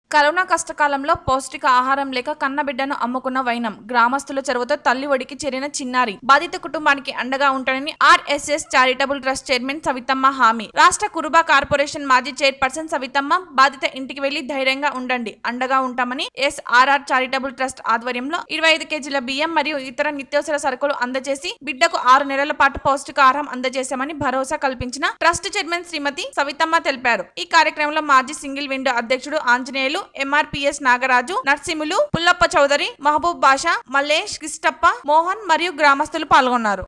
corona కష్టకాలంలో పౌష్టిక ఆహారం లేక కన్నబిడ్డను అమ్ముకున్న వైనం గ్రామస్తుల చెరువుతో తల్లి ఒడికి చేరిన చిన్నారి బాధిత కుటుంబానికి అండగా ఉంటానని RSS charitable trust chairman Savithamma హామీ రాష్ట్ర కురుబా కార్పొరేషన్ మాజీ చైర్పర్సన్ సవితమ్మ బాధిత ఇంటికి వెళ్లి ధైర్యంగా ఉండండి అండగా ఉంటామని ఎస్ఆర్ఆర్ చారిటబుల్ ట్రస్ట్ ఆధ్వర్యంలో ఇరవై ఐదు కేజీల బియ్యం మరియు ఇతర నిత్యావసర సరుకులు అందజేసి బిడ్డకు ఆరు నెలల పాటు పౌష్టికాహారం అందజేశామని భరోసా కల్పించిన ట్రస్ట్ చైర్మన్ శ్రీమతి సవితమ్మ తెలిపారు ఈ కార్యక్రమంలో మాజీ సింగిల్ విండో అధ్యక్షుడు ఆంజనేయులు ఎంఆర్పిఎస్ నాగరాజు నర్సింహులు పుల్లప్ప చౌదరి మహబూబ్ బాషా మల్లేష్ కిష్టప్ప మోహన్ మరియు గ్రామస్తులు పాల్గొన్నారు